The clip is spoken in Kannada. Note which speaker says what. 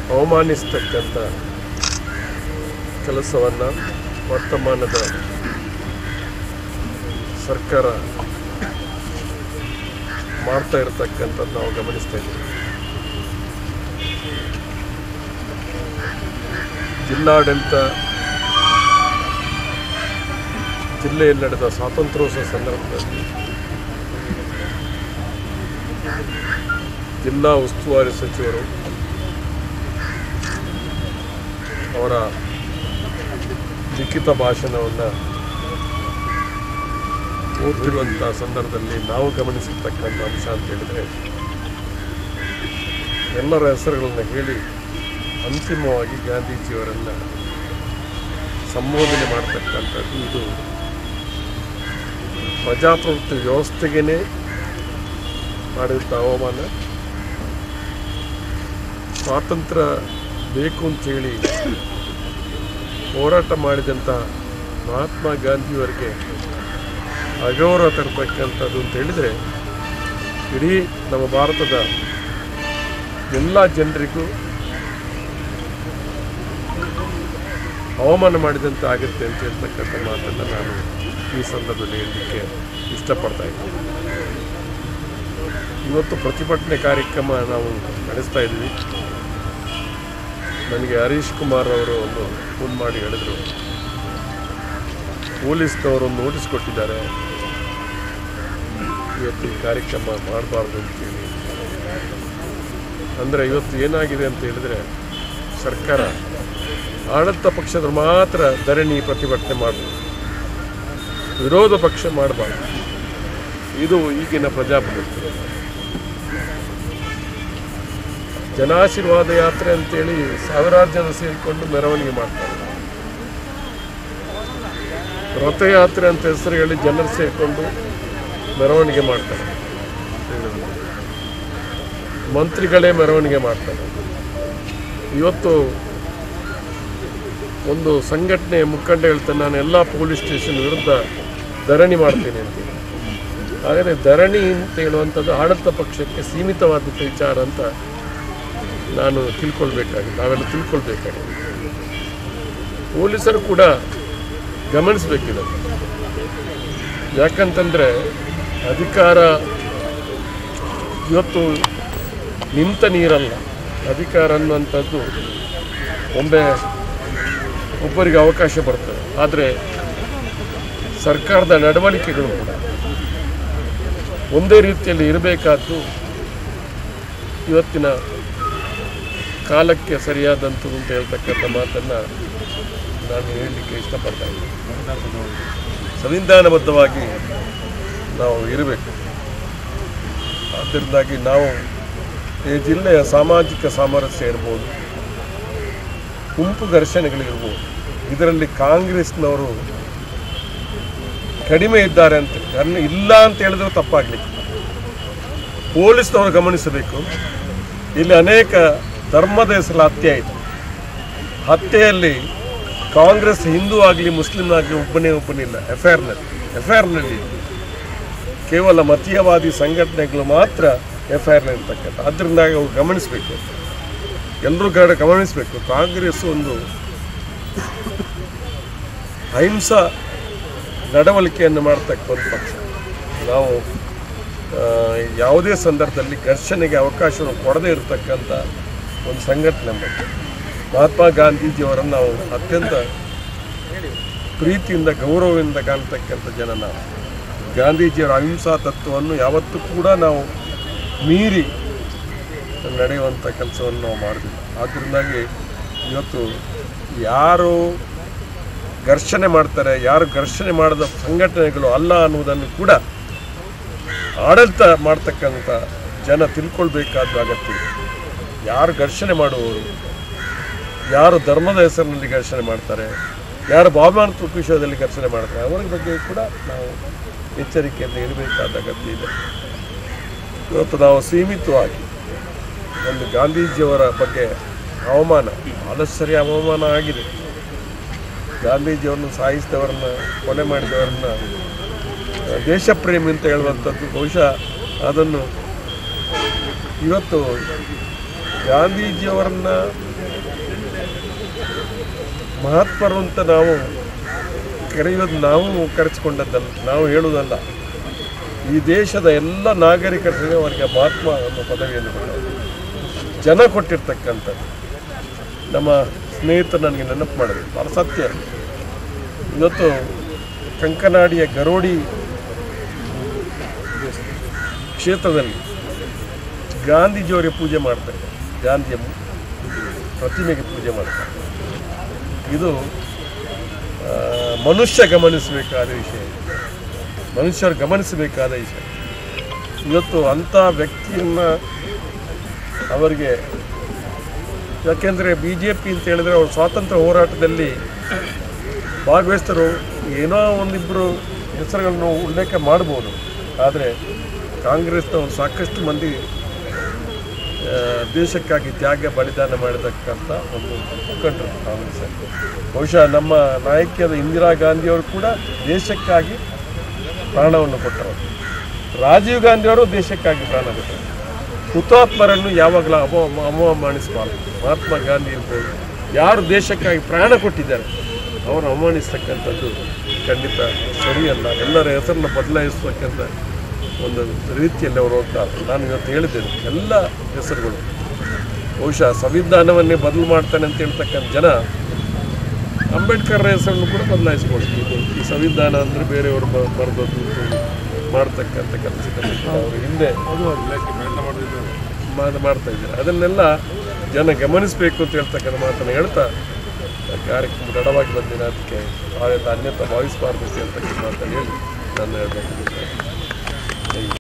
Speaker 1: ಅವಮಾನಿಸ್ತಕ್ಕಂಥ ಕೆಲಸವನ್ನು ವರ್ತಮಾನದ ಸರ್ಕಾರ ಮಾಡ್ತಾ ಇರತಕ್ಕಂಥದ್ದು ನಾವು ಗಮನಿಸ್ತಾ ಇದ್ದೀವಿ ಜಿಲ್ಲಾಡಳಿತ ಜಿಲ್ಲೆಯಲ್ಲಿ ನಡೆದ ಸ್ವಾತಂತ್ರ್ಯೋತ್ಸವ ಸಂದರ್ಭದಲ್ಲಿ ಜಿಲ್ಲಾ ಉಸ್ತುವಾರಿ ಸಚಿವರು ಅವರ ಲಿಖಿತ ಭಾಷಣವನ್ನು ಓದಿರುವಂಥ ಸಂದರ್ಭದಲ್ಲಿ ನಾವು ಗಮನಿಸಿರ್ತಕ್ಕಂಥ ಅಂಶ ಅಂತ ಹೇಳಿದರೆ ಎಲ್ಲರ ಹೆಸರುಗಳನ್ನು ಹೇಳಿ ಅಂತಿಮವಾಗಿ ಗಾಂಧೀಜಿಯವರನ್ನು ಸಂಬೋಧನೆ ಮಾಡ್ತಕ್ಕಂಥದ್ದು ಇದು ಪ್ರಜಾಪ್ರಭುತ್ವ ವ್ಯವಸ್ಥೆಗೇ ಮಾಡಿದಂಥ ಅವಮಾನ ಸ್ವಾತಂತ್ರ್ಯ ಬೇಕು ಅಂತೇಳಿ ಹೋರಾಟ ಮಾಡಿದಂಥ ಮಹಾತ್ಮ ಗಾಂಧಿಯವರಿಗೆ ಅಗೌರವ ತರತಕ್ಕಂಥದ್ದು ಅಂತ ಹೇಳಿದರೆ ಇಡೀ ನಮ್ಮ ಭಾರತದ ಎಲ್ಲ ಜನರಿಗೂ ಅವಮಾನ ಮಾಡಿದಂತೆ ಆಗುತ್ತೆ ಅಂತ ಹೇಳ್ತಕ್ಕಂಥ ಮಾತನ್ನು ನಾನು ಈ ಸಂದರ್ಭದಲ್ಲಿ ಹೇಳಲಿಕ್ಕೆ ಇಷ್ಟಪಡ್ತಾ ಇದ್ದೀನಿ ಇವತ್ತು ಪ್ರತಿಭಟನೆ ಕಾರ್ಯಕ್ರಮ ನಾವು ನಡೆಸ್ತಾ ಇದ್ವಿ ನನಗೆ ಹರೀಶ್ ಕುಮಾರ್ ಅವರು ಒಂದು ಫೋನ್ ಮಾಡಿ ಹೇಳಿದರು ಪೊಲೀಸ್ನವರು ಒಂದು ನೋಟಿಸ್ ಕೊಟ್ಟಿದ್ದಾರೆ ಇವತ್ತು ಈ ಕಾರ್ಯಕ್ರಮ ಮಾಡಬಾರ್ದು ಅಂತೇಳಿ ಅಂದರೆ ಇವತ್ತು ಏನಾಗಿದೆ ಅಂತ ಹೇಳಿದ್ರೆ ಸರ್ಕಾರ ಆಡಳಿತ ಪಕ್ಷದ ಮಾತ್ರ ಧರಣಿ ಪ್ರತಿಭಟನೆ ಮಾಡಬೇಕು ವಿರೋಧ ಪಕ್ಷ ಮಾಡಬಾರ್ದು ಇದು ಈಗಿನ ಪ್ರಜಾಪ್ರಭುತ್ವ ಜನಾಶೀರ್ವಾದ ಯಾತ್ರೆ ಅಂತೇಳಿ ಸಾವಿರಾರು ಜನ ಸೇರಿಕೊಂಡು ಮೆರವಣಿಗೆ ಮಾಡ್ತಾರೆ ರಥಯಾತ್ರೆ ಅಂತ ಹೆಸರು ಹೇಳಿ ಜನರು ಸೇರಿಕೊಂಡು ಮೆರವಣಿಗೆ ಮಾಡ್ತಾರೆ ಮಂತ್ರಿಗಳೇ ಮೆರವಣಿಗೆ ಮಾಡ್ತಾರೆ ಇವತ್ತು ಒಂದು ಸಂಘಟನೆ ಮುಖಂಡ ಹೇಳ್ತಾನೆ ನಾನು ಎಲ್ಲ ಪೊಲೀಸ್ ಸ್ಟೇಷನ್ ವಿರುದ್ಧ ಧರಣಿ ಮಾಡ್ತೀನಿ ಅಂತ ಹಾಗಾದರೆ ಧರಣಿ ಅಂತ ಹೇಳುವಂಥದ್ದು ಆಡಳಿತ ಪಕ್ಷಕ್ಕೆ ಸೀಮಿತವಾದಂಥ ವಿಚಾರ ಅಂತ ನಾನು ತಿಳ್ಕೊಳ್ಬೇಕಾಗಿದೆ ನಾವೆಲ್ಲ ತಿಳ್ಕೊಳ್ಬೇಕಾಗಿದೆ ಪೊಲೀಸರು ಕೂಡ ಗಮನಿಸಬೇಕಿದೆ ಯಾಕಂತಂದರೆ ಅಧಿಕಾರ ಇವತ್ತು ನಿಂತ ನೀರಲ್ಲ ಅಧಿಕಾರ ಅನ್ನುವಂಥದ್ದು ಒಮ್ಮೆ ಒಬ್ಬರಿಗೆ ಅವಕಾಶ ಬರ್ತದೆ ಆದರೆ ಸರ್ಕಾರದ ನಡವಳಿಕೆಗಳು ಕೂಡ ಒಂದೇ ರೀತಿಯಲ್ಲಿ ಇರಬೇಕಾದ್ದು ಇವತ್ತಿನ ಕಾಲಕ್ಕೆ ಸರಿಯಾದಂಥದ್ದು ಅಂತ ಹೇಳ್ತಕ್ಕಂಥ ಮಾತನ್ನು ನಾನು ಹೇಳಲಿಕ್ಕೆ ಇಷ್ಟಪಡ್ತಾ ಇದ್ದೀನಿ ಸಂವಿಧಾನಬದ್ಧವಾಗಿ ನಾವು ಇರಬೇಕು ಅದರಿಂದಾಗಿ ನಾವು ಈ ಜಿಲ್ಲೆಯ ಸಾಮಾಜಿಕ ಸಾಮರಸ್ಯ ಇರ್ಬೋದು ಗುಂಪು ಘರ್ಷಣೆಗಳಿರ್ಬೋದು ಇದರಲ್ಲಿ ಕಾಂಗ್ರೆಸ್ನವರು ಕಡಿಮೆ ಇದ್ದಾರೆ ಅಂತ ಕಾರಣ ಇಲ್ಲ ಅಂತ ಹೇಳಿದ್ರೆ ತಪ್ಪಾಗಲಿಕ್ಕೆ ಪೊಲೀಸ್ನವರು ಗಮನಿಸಬೇಕು ಇಲ್ಲಿ ಅನೇಕ ಧರ್ಮದ ಹೆಸರಲ್ಲಿ ಹತ್ಯೆ ಆಯಿತು ಹತ್ಯೆಯಲ್ಲಿ ಕಾಂಗ್ರೆಸ್ ಹಿಂದೂ ಆಗಲಿ ಮುಸ್ಲಿಂ ಆಗಲಿ ಒಬ್ಬನೇ ಒಬ್ಬನಿಲ್ಲ ಎಫ್ ಐ ಆರ್ನಲ್ಲಿ ಎಫ್ ಐ ಆರ್ನಲ್ಲಿ ಕೇವಲ ಮತೀಯವಾದಿ ಸಂಘಟನೆಗಳು ಮಾತ್ರ ಎಫ್ ಐ ಆರ್ನಲ್ಲಿ ಇರ್ತಕ್ಕಂಥ ಅದರಿಂದಾಗಿ ಅವ್ರು ಗಮನಿಸಬೇಕು ಎಲ್ಲರೂ ಗಡ ಗಮನಿಸಬೇಕು ಕಾಂಗ್ರೆಸ್ ಒಂದು ಅಹಿಂಸಾ ನಡವಳಿಕೆಯನ್ನು ಮಾಡ್ತಕ್ಕ ಒಂದು ಪಕ್ಷ ನಾವು ಆ, ಯಾವುದೇ ಸಂದರ್ಭದಲ್ಲಿ ಘರ್ಷಣೆಗೆ ಅವಕಾಶವನ್ನು ಕೊಡದೇ ಇರತಕ್ಕಂಥ ಒಂದು ಸಂಘಟನೆ ಬಗ್ಗೆ ಮಹಾತ್ಮ ಗಾಂಧೀಜಿಯವರನ್ನು ನಾವು ಅತ್ಯಂತ ಪ್ರೀತಿಯಿಂದ ಗೌರವದಿಂದ ಕಾಣ್ತಕ್ಕಂಥ ಜನ ನಾವು ಗಾಂಧೀಜಿಯವರ ಅಹಿಂಸಾ ತತ್ವವನ್ನು ಯಾವತ್ತೂ ಕೂಡ ನಾವು ಮೀರಿ ನಡೆಯುವಂಥ ಕೆಲಸವನ್ನು ನಾವು ಮಾಡಿದ್ವಿ ಆದ್ದರಿಂದಾಗಿ ಇವತ್ತು ಯಾರು ಘರ್ಷಣೆ ಮಾಡ್ತಾರೆ ಯಾರು ಘರ್ಷಣೆ ಮಾಡದ ಸಂಘಟನೆಗಳು ಅಲ್ಲ ಅನ್ನುವುದನ್ನು ಕೂಡ ಆಡಳಿತ ಮಾಡ್ತಕ್ಕಂಥ ಜನ ತಿಳ್ಕೊಳ್ಬೇಕಾದ ಅಗತ್ಯ ಇದೆ. ಯಾರು ಘರ್ಷಣೆ ಮಾಡುವವರು ಯಾರು ಧರ್ಮದ ಹೆಸರಿನಲ್ಲಿ ಘರ್ಷಣೆ ಮಾಡ್ತಾರೆ ಯಾರು ಭಾವನಾತ್ಮಕ ವಿಷಯದಲ್ಲಿ ಘರ್ಷಣೆ ಮಾಡ್ತಾರೆ ಅವರ ಬಗ್ಗೆ ಕೂಡ ನಾವು ಎಚ್ಚರಿಕೆಯಿಂದ ಇರಬೇಕಾದ ಅಗತ್ಯ ಇದೆ ಇವತ್ತು ನಾವು ಸೀಮಿತವಾಗಿ ಒಂದು ಗಾಂಧೀಜಿಯವರ ಬಗ್ಗೆ ಅವಮಾನ ಭಾಳಷ್ಟು ಸರಿ ಅವಮಾನ ಆಗಿದೆ ಗಾಂಧೀಜಿಯವರನ್ನು ಸಾಯಿಸಿದವರನ್ನ ಕೊಲೆ ಮಾಡಿದವರನ್ನ ಆ, ದೇಶಪ್ರೇಮಿ ಅಂತ ಹೇಳುವಂಥದ್ದು ಬಹುಶಃ ಅದನ್ನು ಇವತ್ತು ಗಾಂಧೀಜಿಯವರನ್ನ ಮಹಾತ್ಮರು ಅಂತ ನಾವು ಕರೆಯೋದು ನಾವು ಕರೆಸಿಕೊಂಡದ್ದಲ್ಲ ನಾವು ಹೇಳುವುದಲ್ಲ ಈ ದೇಶದ ಎಲ್ಲ ನಾಗರಿಕರಿಗೆ ಅವರಿಗೆ ಮಹಾತ್ಮ ಅನ್ನೋ ಪದವಿಯನ್ನು ಕೊಟ್ಟರು ಜನ ಕೊಟ್ಟಿರ್ತಕ್ಕಂಥದ್ದು ನಮ್ಮ ಸ್ನೇಹಿತರು ನನಗೆ ನೆನಪು ಮಾಡಿದ್ರು ಭಾಳ ಸತ್ಯ ಇವತ್ತು ಕಂಕನಾಡಿಯ ಗರೋಡಿ ಕ್ಷೇತ್ರದಲ್ಲಿ ಗಾಂಧೀಜಿಯವರಿಗೆ ಪೂಜೆ ಮಾಡ್ತಾರೆ ಗಾಂಧಿಯ ಪ್ರತಿಮೆಗೆ ಪೂಜೆ ಮಾಡ್ತಾರೆ ಇದು ಆ, ಮನುಷ್ಯ ಗಮನಿಸಬೇಕಾದ ವಿಷಯ ಮನುಷ್ಯರು ಗಮನಿಸಬೇಕಾದ ವಿಷಯ ಇವತ್ತು ಅಂಥ ವ್ಯಕ್ತಿಯನ್ನು ಅವರಿಗೆ ಯಾಕೆಂದರೆ ಬಿ ಜೆ ಪಿ ಅಂತ ಹೇಳಿದ್ರೆ ಅವರು ಸ್ವಾತಂತ್ರ್ಯ ಹೋರಾಟದಲ್ಲಿ ಭಾಗವಹಿಸ್ತರು ಏನೋ ಒಂದಿಬ್ಬರು ಹೆಸರುಗಳನ್ನು ಉಲ್ಲೇಖ ಮಾಡ್ಬೋದು ಆದರೆ ಕಾಂಗ್ರೆಸ್ನವರು ಸಾಕಷ್ಟು ಮಂದಿ ಆ, ದೇಶಕ್ಕಾಗಿ ತ್ಯಾಗ ಬಲಿದಾನ ಮಾಡಿರ್ತಕ್ಕಂಥ ಒಂದು ಮುಖಂಡರು ಕಾಂಗ್ರೆಸ್ ಬಹುಶಃ ನಮ್ಮ ನಾಯಕಿಯಾದ ಇಂದಿರಾ ಗಾಂಧಿಯವರು ಕೂಡ ದೇಶಕ್ಕಾಗಿ ಪ್ರಾಣವನ್ನು ಕೊಟ್ಟರು ರಾಜೀವ್ ಗಾಂಧಿಯವರು ದೇಶಕ್ಕಾಗಿ ಪ್ರಾಣ ಕೊಟ್ಟರು ಹುತಾತ್ಮರನ್ನು ಯಾವಾಗಲೂ ಅವ ಅವಮಾನಿಸಬಾರ್ದು ಮಹಾತ್ಮ ಗಾಂಧಿ ಇರ್ಬೋದು ಯಾರು ದೇಶಕ್ಕಾಗಿ ಪ್ರಾಣ ಕೊಟ್ಟಿದ್ದಾರೆ ಅವರು ಅವಮಾನಿಸ್ತಕ್ಕಂಥದ್ದು ಖಂಡಿತ ಸರಿಯಲ್ಲ ಎಲ್ಲರ ಹೆಸರನ್ನು ಬದಲಾಯಿಸ್ತಕ್ಕಂಥ ಒಂದು ರೀತಿಯಲ್ಲಿ ಅವರು ಹೋಗ್ತಾರೆ ನಾನು ಇವತ್ತು ಹೇಳಿದ್ದೇನೆ ಎಲ್ಲ ಹೆಸರುಗಳು ಬಹುಶಃ ಸಂವಿಧಾನವನ್ನೇ ಬದಲು ಮಾಡ್ತಾನೆ ಅಂತ ಹೇಳ್ತಕ್ಕಂಥ ಜನ ಅಂಬೇಡ್ಕರ್ ಹೆಸರನ್ನು ಕೂಡ ಬದಲಾಯಿಸ್ಕೊಳ್ತೀವಿ ಈ ಸಂವಿಧಾನ ಅಂದರೆ ಬೇರೆಯವರು ಬ- ಬರೆದದ್ದು ಮಾಡ್ತಕ್ಕಂಥ ಕೆಲಸದಲ್ಲಿ ಅವರು ಹಿಂದೆ ಮಾಡ್- ಮಾಡ್ತಾ ಇದ್ದಾರೆ ಅದನ್ನೆಲ್ಲ ಜನ ಗಮನಿಸಬೇಕು ಅಂತ ಹೇಳ್ತಕ್ಕಂಥ ಮಾತನ್ನು ಹೇಳ್ತಾ ಕಾರ್ಯಕ್ರಮ ತಡವಾಗಿ ಬಂದಿನ ಅದಕ್ಕೆ ಅನ್ಯತಾ ಭಾವಿಸಬಾರ್ದು ಅಂತ ಹೇಳ್ತಕ್ಕಂಥ ಮಾತನ್ನು ಹೇಳಿ ನನ್ನ ಹೇಳ್ಬೇಕು